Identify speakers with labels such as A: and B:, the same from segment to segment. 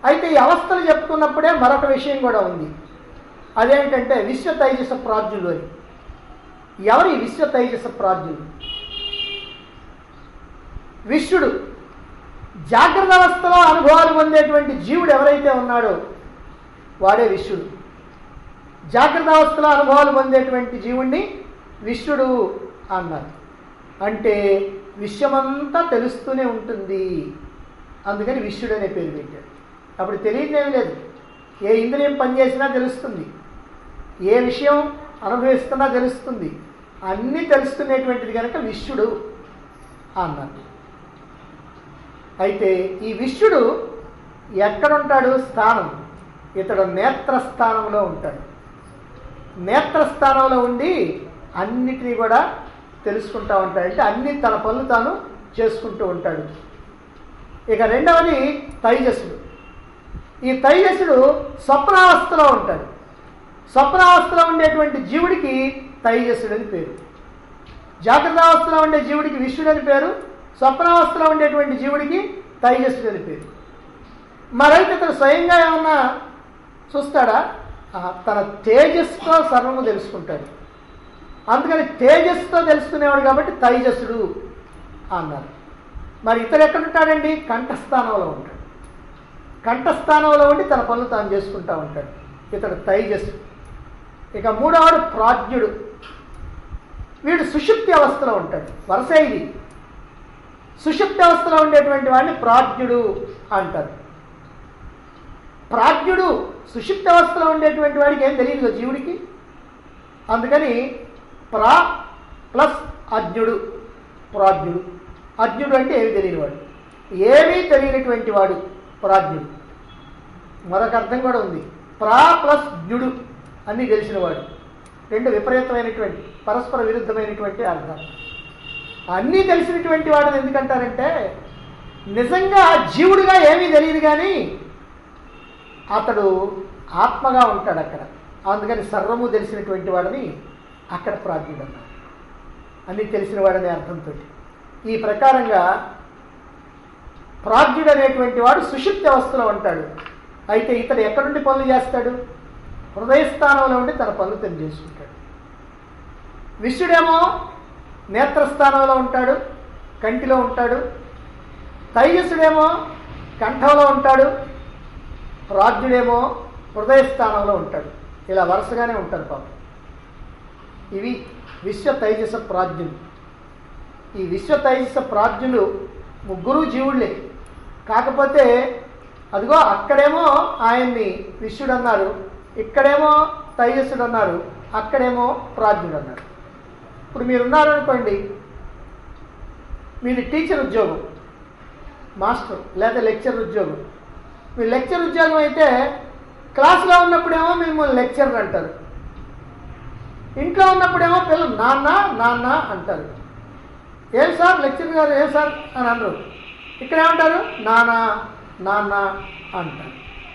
A: అయితే ఈ అవస్థలు చెప్పుకున్నప్పుడే మరొక విషయం కూడా ఉంది అదేంటంటే విశ్వ తైజస ప్రాజ్ఞులు అని ఎవరు ఈ విశ్వ తైజస ప్రాజ్ఞులు విశ్వడు జాగ్రత్త అవస్థలో అనుభవాలు పొందేటువంటి జీవుడు ఎవరైతే ఉన్నాడో వాడే విశ్వడు జాగ్రత్త అవస్థలో అనుభవాలు పొందేటువంటి జీవుణ్ణి విశ్వడు అన్నారు అంటే విశ్వమంతా తెలుస్తూనే ఉంటుంది అందుకని విశ్వడు అనే పేరు పెట్టాడు అప్పుడు తెలియదేమీ లేదు ఏ ఇంద్రియం పనిచేసినా తెలుస్తుంది ఏ విషయం అనుభవిస్తున్నా తెలుస్తుంది అన్నీ తెలుసుకునేటువంటిది కనుక విశ్వడు అన్నారు అయితే ఈ విశ్వడు ఎక్కడుంటాడు స్థానం ఇతడు నేత్రస్థానంలో ఉంటాడు నేత్రస్థానంలో ఉండి అన్నిటినీ కూడా తెలుసుకుంటూ ఉంటాడు అంటే అన్ని తన పనులు తాను చేసుకుంటూ ఉంటాడు ఇక రెండవది తైజస్సుడు ఈ తైజస్సుడు స్వప్నావస్థలో ఉంటాడు స్వప్నావస్థలో ఉండేటువంటి జీవుడికి తైజస్సుడు అని పేరు జాగ్రత్త అవస్థలో ఉండే జీవుడికి విశ్వడు అని పేరు స్వప్నావస్థలో ఉండేటువంటి జీవుడికి తైజస్సుడు అని పేరు మరైతే ఇతను స్వయంగా ఏమన్నా చూస్తాడా ఆ, తన తేజస్సుతో సర్వము తెలుసుకుంటాడు అందుకని తేజస్సుతో తెలుసుకునేవాడు కాబట్టి తైజస్సుడు అన్నారు మరి ఇతడు ఎక్కడుంటాడండి కంఠస్థానంలో ఉంటాడు కంఠస్థానంలో ఉండి తన పనులు తాను చేసుకుంటా ఉంటాడు ఇతడు తైజస్సు ఇక మూడవడు ప్రాజ్ఞుడు వీడు సుషుప్తి అవస్థలో ఉంటాడు వరుస ఇది సుషుప్తి అవస్థలో ఉండేటువంటి వాడిని ప్రాజ్ఞుడు అంటారు ప్రాజ్ఞుడు సుషుప్తి అవస్థలో ఉండేటువంటి వాడికి ఏం తెలియదు కదా జీవుడికి అందుకని ప్రా ప్లస్ అజ్ఞుడు ప్రాజ్ఞుడు అజ్ఞుడు అంటే ఏమి తెలియనివాడు ఏమీ తెలియనటువంటి వాడు ప్రాజ్ఞుడు మరొక అర్థం కూడా ఉంది ప్రా ప్లస్ జ్ఞుడు అన్నీ తెలిసినవాడు రెండు విపరీతమైనటువంటి పరస్పర విరుద్ధమైనటువంటి అర్థాలు అన్నీ తెలిసినటువంటి వాడిని ఎందుకంటారంటే నిజంగా జీవుడిగా ఏమీ తెలియదు కానీ అతడు ఆత్మగా ఉంటాడు అక్కడ అందుకని సర్వము తెలిసినటువంటి వాడిని అక్కడ ప్రాజ్ఞుడు అన్నారు అన్నీ తెలిసిన వాడనే అర్థంతో ఈ ప్రకారంగా ప్రాజ్ఞుడు అనేటువంటి వాడు సుషుప్తి అవస్థలో ఉంటాడు అయితే ఇతడు ఎక్కడుండి పనులు చేస్తాడు హృదయస్థానంలో ఉండి తన పనులు తను చేసుకుంటాడు విశ్వడేమో నేత్రస్థానంలో ఉంటాడు కంటిలో ఉంటాడు తైజసుడేమో కంఠంలో ఉంటాడు ప్రాజ్ఞుడేమో హృదయస్థానంలో ఉంటాడు ఇలా వరుసగానే ఉంటారు పాపం ఇవి విశ్వ తైజస ప్రాజ్ఞులు ఈ విశ్వ తైజస ప్రాజ్ఞులు ముగ్గురు జీవుళ్ళే కాకపోతే అదిగో అక్కడేమో ఆయన్ని విశ్వడు అన్నారు ఇక్కడేమో తైజస్సుడు అన్నారు అక్కడేమో ప్రాజ్ఞుడు అన్నారు ఇప్పుడు మీరు ఉన్నారనుకోండి మీది టీచర్ ఉద్యోగం మాస్టర్ లేదా లెక్చర్ ఉద్యోగం మీ లెక్చర్ ఉద్యోగం అయితే క్లాస్లో ఉన్నప్పుడేమో మిమ్మల్ని లెక్చరర్ అంటారు ఇంట్లో ఉన్నప్పుడేమో పిల్లలు నాన్న నాన్న అంటారు ఏం సార్ లెక్చర్ గారు ఏం సార్ అని అనరు ఇక్కడ ఏమంటారు నాన్న నాన్న అంటారు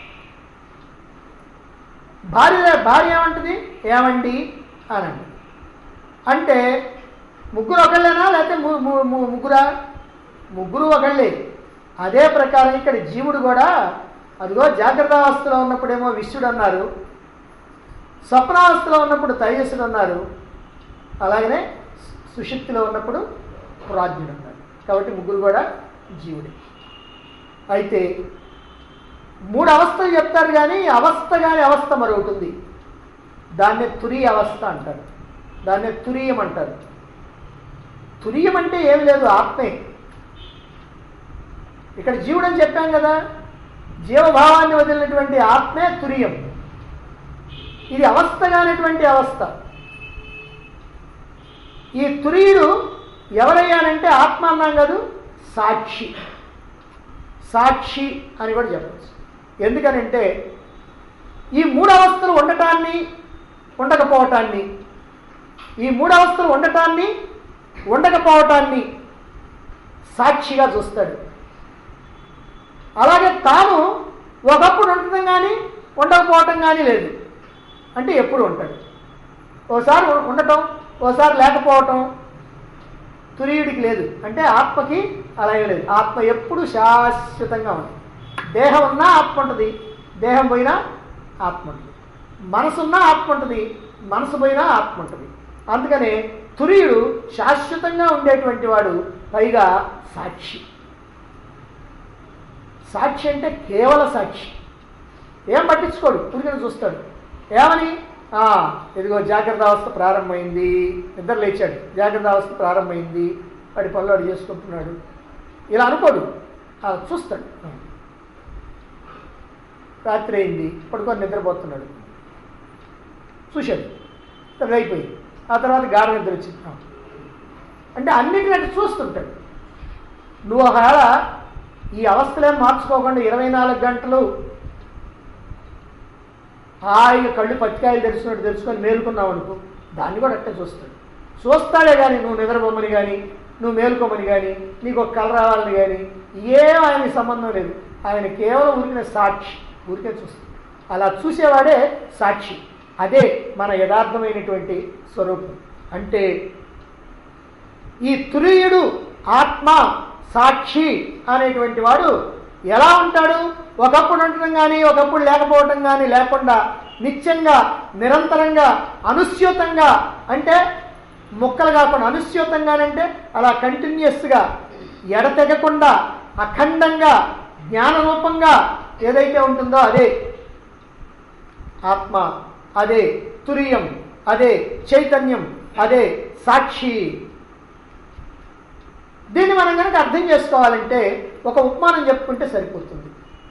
A: భార్య భార్య ఏమంటుంది ఏమండి అని అంటారు అంటే ముగ్గురు ఒకళ్ళేనా లేకపోతే ము- ము- ము- ముగ్గురా ముగ్గురు ఒకళ్ళే అదే ప్రకారం ఇక్కడ జీవుడు కూడా అదిగో జాగ్రత్త అవస్థలో ఉన్నప్పుడేమో విశ్వడు అన్నారు స్వప్నావస్థలో ఉన్నప్పుడు తైజస్సుడు అన్నారు అలాగనే సుషుప్తిలో ఉన్నప్పుడు ప్రాజ్ఞుడు అన్నారు కాబట్టి ముగ్గురు కూడా జీవుడే అయితే మూడు అవస్థలు చెప్తారు కానీ అవస్థ కానీ అవస్థ మరొకటి ఉంది దాన్నే తురీయ అవస్థ అంటారు దాన్నే తురీయం అంటారు తురీయం అంటే ఏమి లేదు ఆత్మే ఇక్కడ జీవుడు అని చెప్పాం కదా జీవభావాన్ని వదిలినటువంటి ఆత్మే తురియం ఇది అవస్థగానటువంటి అవస్థ ఈ తురీయుడు ఎవరయ్యానంటే ఆత్మ అన్నాం కాదు సాక్షి సాక్షి అని కూడా చెప్పచ్చు ఎందుకనంటే ఈ మూడు అవస్థలు ఉండటాన్ని ఉండకపోవటాన్ని ఈ మూడు అవస్థలు ఉండటాన్ని ఉండకపోవటాన్ని సాక్షిగా చూస్తాడు అలాగే తాను ఒకప్పుడు ఉండటం కానీ ఉండకపోవటం కానీ లేదు అంటే ఎప్పుడు ఉంటాడు ఓసారి ఉండటం ఓసారి లేకపోవటం తురీయుడికి లేదు అంటే ఆత్మకి అలాగే లేదు ఆత్మ ఎప్పుడు శాశ్వతంగా ఉంది దేహం ఉన్నా ఆత్మ ఉంటుంది దేహం పోయినా ఆత్మ ఉంటుంది మనసు ఉన్నా ఆత్మ ఉంటుంది మనసు పోయినా ఆత్మ ఉంటుంది అందుకనే తురియుడు శాశ్వతంగా ఉండేటువంటి వాడు పైగా సాక్షి సాక్షి అంటే కేవల సాక్షి ఏం పట్టించుకోడు తురిగిన చూస్తాడు ఏమని "ఆ, ఇదిగో జాగ్రత్త అవస్థ ప్రారంభమైంది నిద్ర లేచాడు జాగ్రత్త అవస్థ ప్రారంభమైంది వాడి పనులు వాడు చేసుకుంటున్నాడు ఇలా అనుకోడు ఆ, చూస్తాడు రాత్రి అయింది పడుకొని నిద్రపోతున్నాడు చూశాడు అది అయిపోయింది ఆ తర్వాత గాఢ నిద్ర వచ్చింది ఆ. అంటే అన్నిటికంటే చూస్తుంటాడు నువ్వు ఒకవేళ ఈ అవస్థలేం మార్చుకోకుండా ఇరవై నాలుగు గంటలు హాయిగా కళ్ళు పచ్చికాయలు తెరుచుకున్నట్టు తెరుచుకొని మేలుకున్నావు అనుకో దాన్ని కూడా అట్టే చూస్తాడు చూస్తాడే కానీ నువ్వు నిద్రపోమని కానీ నువ్వు మేలుకోమని కానీ నీకు ఒక కళ రావాలని కానీ ఏం ఆయనకి సంబంధం లేదు ఆయన కేవలం ఊరికిన సాక్షి ఊరికే చూస్తాడు అలా చూసేవాడే సాక్షి అదే మన యథార్థమైనటువంటి స్వరూపం అంటే ఈ తురీయుడు ఆత్మ సాక్షి అనేటువంటి వాడు ఎలా ఉంటాడు ఒకప్పుడు ఉండటం కానీ ఒకప్పుడు లేకపోవటం కానీ లేకుండా నిత్యంగా నిరంతరంగా అనుస్యూతంగా అంటే ముక్కలు కాకుండా అనుస్యూతంగానంటే అలా కంటిన్యూస్గా ఎడతెగకుండా అఖండంగా జ్ఞానరూపంగా ఏదైతే ఉంటుందో అదే ఆత్మ అదే తురియం అదే చైతన్యం అదే సాక్షి దీన్ని మనం కనుక అర్థం చేసుకోవాలంటే ఒక ఉపమానం చెప్పుకుంటే సరిపోతుంది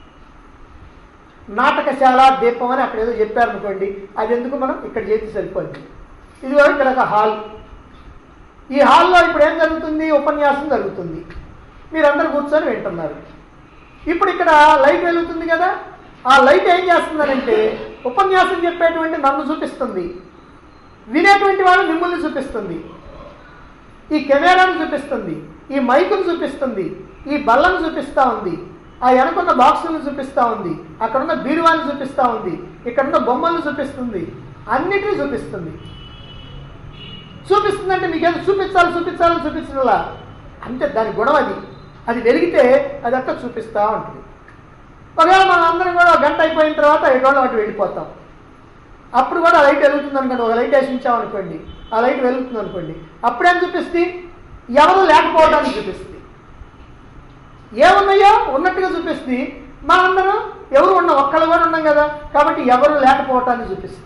A: నాటకశాల దీపం అని అక్కడ ఏదో చెప్పారనుకోండి అది ఎందుకు మనం ఇక్కడ చేసి సరిపోద్ది ఇది ఇక్కడ ఒక హాల్ ఈ హాల్లో ఇప్పుడు ఏం జరుగుతుంది ఉపన్యాసం జరుగుతుంది మీరందరూ కూర్చొని వింటున్నారు ఇప్పుడు ఇక్కడ లైట్ వెలుగుతుంది కదా ఆ లైట్ ఏం చేస్తుందనంటే ఉపన్యాసం చెప్పేటువంటి నన్ను చూపిస్తుంది వినేటువంటి వాళ్ళు మిమ్మల్ని చూపిస్తుంది ఈ కెమెరాను చూపిస్తుంది ఈ మైకును చూపిస్తుంది ఈ బల్లను చూపిస్తూ ఉంది ఆ వెనకున్న బాక్సులను చూపిస్తూ ఉంది అక్కడున్న బీరువాన్ని చూపిస్తూ ఉంది ఇక్కడున్న బొమ్మలను చూపిస్తుంది అన్నిటినీ చూపిస్తుంది చూపిస్తుందంటే మీకేదో చూపించాలి చూపించాలని చూపించడంలా అంతే దాని గుణం అది అది వెలిగితే అది అట్లా చూపిస్తూ ఉంటుంది ఒకవేళ మనం అందరం కూడా ఒక గంట అయిపోయిన తర్వాత ఎటువంటి అటు వెళ్ళిపోతాం అప్పుడు కూడా లైట్ వెలుగుతుంది అనుకోండి ఒక లైట్ వేసి ఉంచామనుకోండి ఆ లైట్ వెలుగుతుంది అనుకోండి అప్పుడేం చూపిస్తుంది ఎవరు లేకపోవడానికి చూపిస్తుంది ఏమున్నాయో ఉన్నట్టుగా చూపిస్తుంది మా అందరం ఎవరు ఉన్నాం ఒక్కళ్ళు కూడా ఉన్నాం కదా కాబట్టి ఎవరు లేకపోవటాన్ని చూపిస్తుంది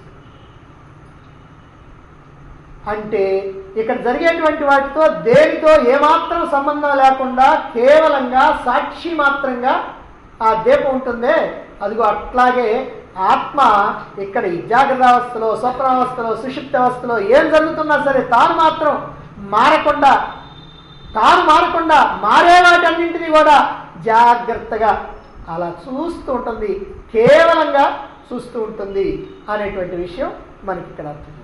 A: అంటే ఇక్కడ జరిగేటువంటి వాటితో దేనితో ఏమాత్రం సంబంధం లేకుండా కేవలంగా సాక్షి మాత్రంగా ఆ దీపం ఉంటుందే అదిగో అట్లాగే ఆత్మ ఇక్కడ ఈ జాగ్రత్త అవస్థలో స్వప్నావస్థలో సుషుప్త అవస్థలో ఏం జరుగుతున్నా సరే తాను మాత్రం మారకుండా తాను మారకుండా మారే వాటన్నింటినీ కూడా జాగ్రత్తగా అలా చూస్తూ ఉంటుంది కేవలంగా చూస్తూ ఉంటుంది అనేటువంటి విషయం మనకి ఇక్కడ అర్థం